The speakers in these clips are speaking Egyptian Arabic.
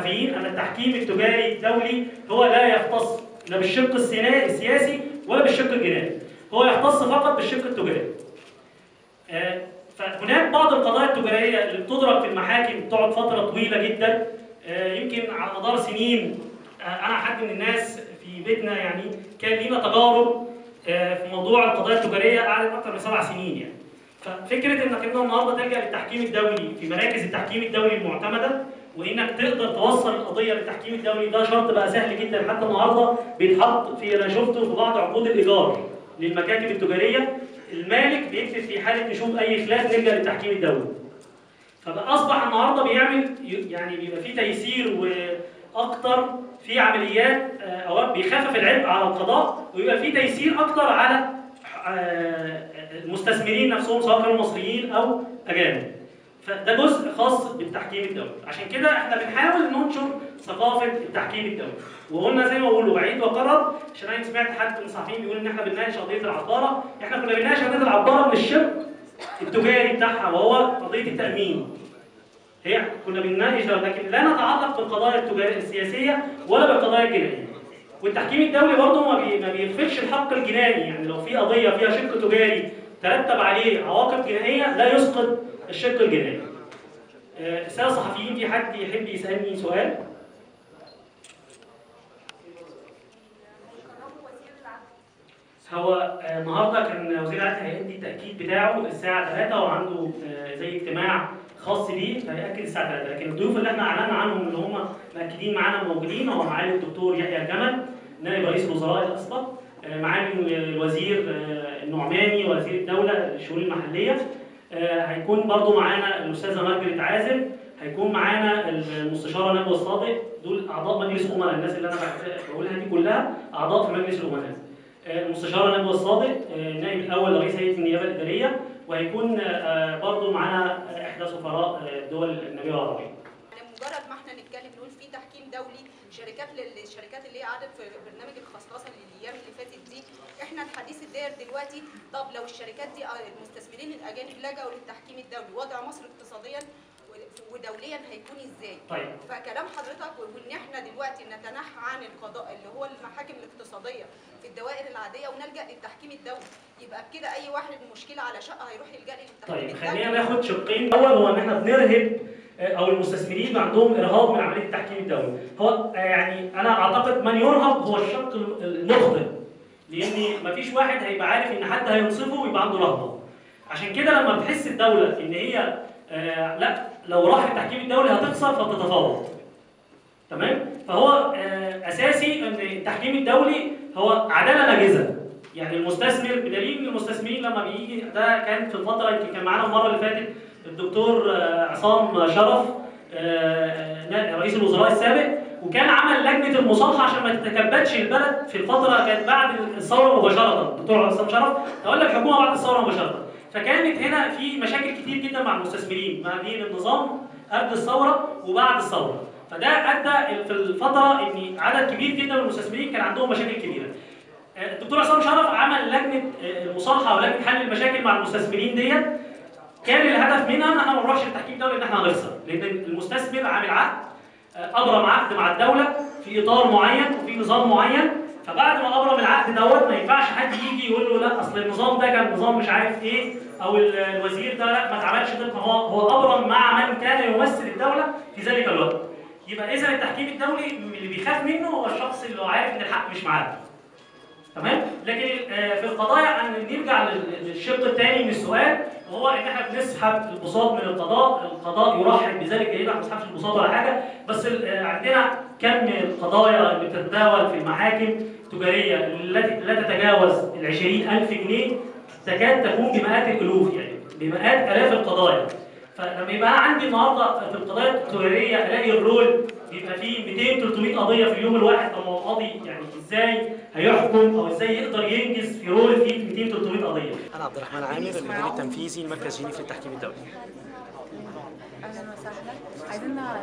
الصحفيين ان التحكيم التجاري الدولي هو لا يختص لا بالشق السينا- السياسي ولا بالشق الجنائي هو يختص فقط بالشق التجاري آه، فهناك بعض القضايا التجاريه اللي بتدرك في المحاكم بتقعد فتره طويله جدا آه، يمكن على مدار سنين آه، انا حد من الناس في بيتنا يعني كان لينا تجارب آه، في موضوع القضايا التجاريه قعدت اكثر من سبع سنين يعني ففكره انك انت النهارده تلجا للتحكيم الدولي في مراكز التحكيم الدولي المعتمده وانك تقدر توصل القضيه للتحكيم الدولي ده شرط بقى سهل جدا حتى النهارده بيتحط في انا شفته في بعض عقود الايجار للمكاتب التجاريه المالك بيكتب في حاله نشوب اي خلاف نلجا للتحكيم الدولي فبقى اصبح النهارده بيعمل يعني بيبقى فيه تيسير واكتر في عمليات آه، او بيخفف العبء على القضاء ويبقى فيه تيسير اكتر على آه، المستثمرين نفسهم سواء كانوا مصريين او اجانب فده جزء خاص بالتحكيم الدولي عشان كده احنا بنحاول ننشر ثقافه التحكيم الدولي وقلنا زي ما بقول وبعيد واكرر عشان انا سمعت حد من الصحفيين بيقول ان احنا بنناقش قضيه العباره احنا كنا بنناقش قضيه العباره من الشق التجاري بتاعها وهو قضيه التامين هي كنا بنناقش لكن لا نتعلق بالقضايا التجاريه السياسيه ولا بالقضايا الجنائيه والتحكيم الدولي برضه ما, بي... ما بيغفلش الحق الجنائي يعني لو في قضيه فيها شق تجاري ترتب عليه عواقب جنائيه لا يسقط الشق الجنائي. آه، الساده الصحفيين في حد يحب يسالني سؤال؟ هو آه، النهارده كان وزير العدل هيدي التاكيد بتاعه الساعه 3 وعنده آه، زي اجتماع خاص بيه فهياكد الساعه 3 لكن الضيوف اللي احنا اعلنا عنهم اللي هم مأكدين معانا موجودين هو معالي الدكتور يحيى الجمل نائب رئيس الوزراء الاسبق آه، معالي الوزير آه، النعماني وزير الدوله للشؤون المحليه آه، هيكون برضو معانا الاستاذه مارجريت عازم هيكون معانا المستشاره نجوى الصادق دول اعضاء مجلس امناء الناس اللي انا بقولها دي كلها اعضاء في مجلس الامناء آه، المستشاره نجوى الصادق آه، النائب الاول لرئيس هيئه النيابه الاداريه وهيكون آه، برضو معانا آه، احدى سفراء آه، الدول الاجنبيه العربيه يعني مجرد ما احنا نتكلم نقول في تحكيم دولي شركات للشركات اللي هي قعدت في برنامج الخصخصه الايام اللي فاتت دي احنا الحديث الداير دلوقتي طب لو الشركات دي آه، المستثمرين الاجانب لجأوا للتحكيم الدولي وضع مصر اقتصاديا و- ودوليا هيكون ازاي؟ طيب فكلام حضرتك وان احنا دلوقتي نتنحى عن القضاء اللي هو المحاكم الاقتصاديه في الدوائر العاديه ونلجا للتحكيم الدولي يبقى بكده اي واحد مشكله على شقه هيروح يلجا للتحكيم طيب الدولي خلينا ناخد شقين الاول هو ان احنا بنرهب آه، او المستثمرين عندهم ارهاب من عمليه التحكيم الدولي هو آه، يعني انا اعتقد من يرهب هو الشق المخطئ لان مفيش واحد هيبقى عارف ان حد هينصفه ويبقى عنده رهبه عشان كده لما بتحس الدوله ان هي آه لا لو راح التحكيم الدولي هتخسر فبتتفاوض تمام فهو آه اساسي ان التحكيم الدولي هو عداله ناجزه يعني المستثمر بدليل ان المستثمرين لما بيجي ده كان في الفتره يمكن كان معانا المره اللي فاتت الدكتور آه، عصام شرف آه، آه، رئيس الوزراء السابق وكان عمل لجنه المصالحه عشان ما تتكبدش البلد في الفتره كانت بعد الثوره مباشره الدكتور عصام شرف تولى الحكومه بعد الثوره مباشره فكانت هنا في مشاكل كتير جدا مع المستثمرين ما بين النظام قبل الثوره وبعد الثوره فده ادى في الفتره ان عدد كبير جدا من المستثمرين كان عندهم مشاكل كبيره آه، الدكتور عصام شرف عمل لجنه آه، المصالحه ولجنه حل المشاكل مع المستثمرين ديت كان الهدف منها ان احنا ما نروحش التحكيم الدولي ان احنا هنخسر لان المستثمر عامل عقد آه، ابرم عقد مع الدوله في اطار معين وفي نظام معين فبعد ما ابرم العقد دوت ما ينفعش حد يجي يقول له لا اصل النظام ده كان نظام مش عارف ايه او ال- الوزير ده لا ما اتعملش طبقا هو هو ابرم مع من كان يمثل الدوله في ذلك الوقت يبقى اذا التحكيم الدولي اللي بيخاف منه هو الشخص اللي هو عارف ان الحق مش معاه تمام لكن آه، في القضايا ان نرجع لل- للشق الثاني من السؤال وهو ان احنا بنسحب البساط من القضاء القضاء يرحب بذلك جيدا ما بنسحبش البساط ولا حاجه بس ال- آه، عندنا كم القضايا اللي بتتداول في المحاكم التجاريه التي لا تتجاوز ال 20000 جنيه تكاد تكون بمئات الالوف يعني بمئات الاف القضايا فلما يبقى انا عندي النهارده في القضايا التجاريه الاقي الرول بيبقى فيه 200 300 قضيه في اليوم الواحد طب ما هو القاضي يعني ازاي هيحكم او ازاي يقدر ينجز في رول فيه 200 300 قضيه أنا عبد الرحمن عامر المدير التنفيذي لمركز جنيف للتحكيم الدولي. اهلا وسهلا عايزين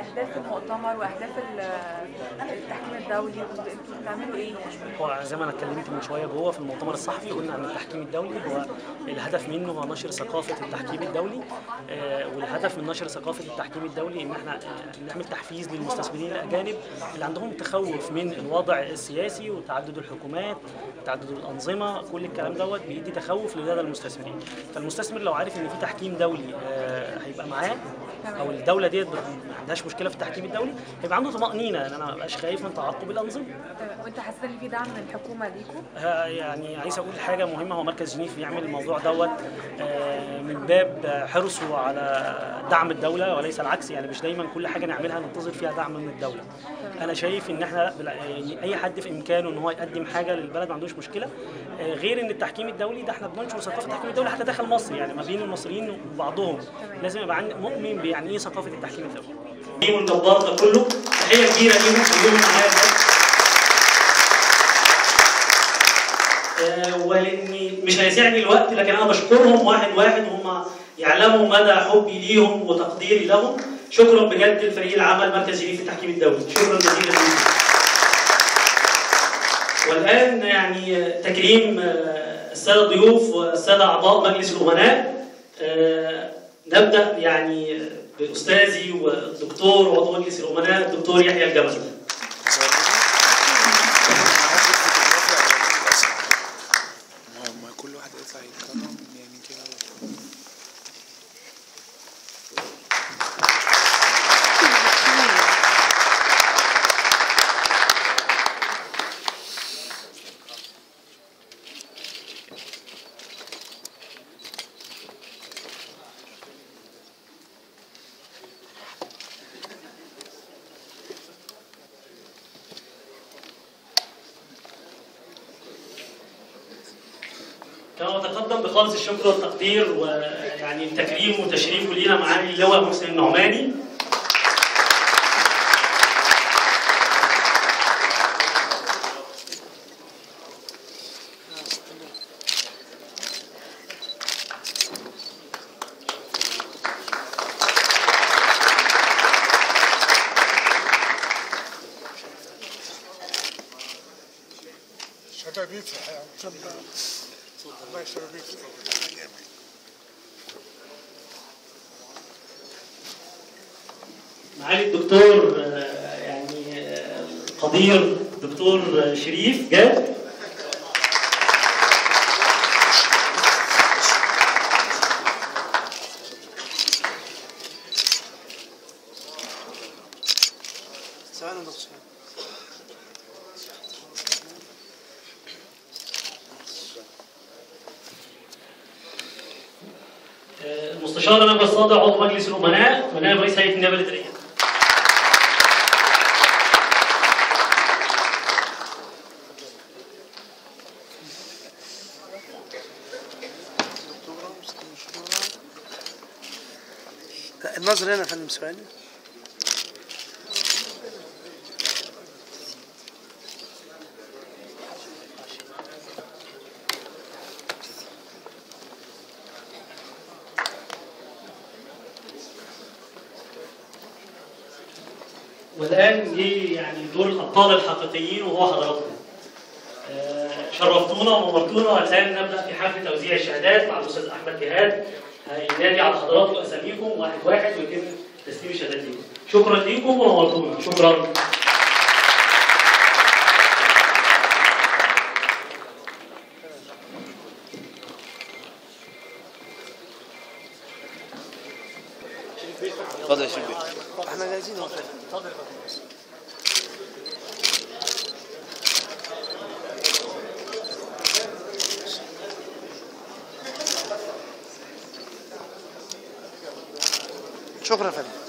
اهداف المؤتمر واهداف ال- التحكيم الدولي انتوا بتعملوا ايه يعني؟ هو زي ما انا اتكلمت من شويه جوه في المؤتمر الصحفي قلنا عن التحكيم الدولي هو الهدف منه هو نشر ثقافه التحكيم الدولي آه، والهدف من نشر ثقافه التحكيم الدولي ان احنا آه، نعمل تحفيز للمستثمرين الاجانب اللي عندهم تخوف من الوضع السياسي وتعدد الحكومات تعدد الانظمه كل الكلام دوت بيدي تخوف لدى المستثمرين فالمستثمر لو عارف ان في تحكيم دولي آه، هيبقى معاه او الدوله ديت ما عندهاش مشكله في التحكيم الدولي هيبقى عنده طمانينه ان انا ما ابقاش خايف من تعقب الانظمه تمام. وانت حاسس ان في دعم من الحكومه ليكم؟ ها- يعني عايز اقول حاجه مهمه هو مركز جنيف بيعمل الموضوع دوت آه، من باب حرصه على دعم الدوله وليس العكس يعني مش دايما كل حاجه نعملها ننتظر فيها دعم من الدوله انا شايف ان احنا بلا- يعني اي حد في امكانه ان هو يقدم حاجه للبلد ما عندوش مشكله آه، غير ان التحكيم الدولي ده احنا بننشر ثقافه التحكيم الدولي حتى داخل مصر يعني ما بين المصريين وبعضهم لازم يبقى عندي مؤمن بيعني ايه ثقافه التحكيم الدولي التيم الجبار ده كله تحيه كبيره ليهم كلهم معايا آه، ولاني مش هيسعني الوقت لكن انا بشكرهم واحد واحد هم يعلموا مدى حبي ليهم وتقديري لهم شكرا بجد لفريق العمل مركز جنيف التحكيم الدولي شكرا جزيلا لكم والان يعني تكريم آه، الساده الضيوف والساده اعضاء مجلس الامناء آه، نبدا يعني باستاذي والدكتور وعضو مجلس الامناء الدكتور يحيى الجمل ما ما كل واحد يطلع يتكرم يعني كده كما أتقدم بخالص الشكر والتقدير ويعني التكريم وتشريف لينا معالي اللواء محسن النعماني شبابيك الحياة الله يشربيك معالي الدكتور آه، يعني آه، القدير دكتور شريف جاد ثواني يا دكتور آه، المستشار نجوى الصادق عضو مجلس الامناء ونائب رئيس هيئه النيابه الاداريه دكتورة مستشارة لا النظر هنا يا فندم ثواني والان جه يعني دور الابطال الحقيقيين وهو حضراتكم. آه، شرفتونا ونورتونا والان نبدا في حفل توزيع الشهادات مع الاستاذ احمد جهاد هينادي على حضراتكم اساميكم واحد واحد ويتم تسليم الشهادات ليكم. شكرا ليكم ونورتونا شكرا. اتفضل يا شيخ بيه احنا جاهزين اهو اتفضل شكرا يا فندم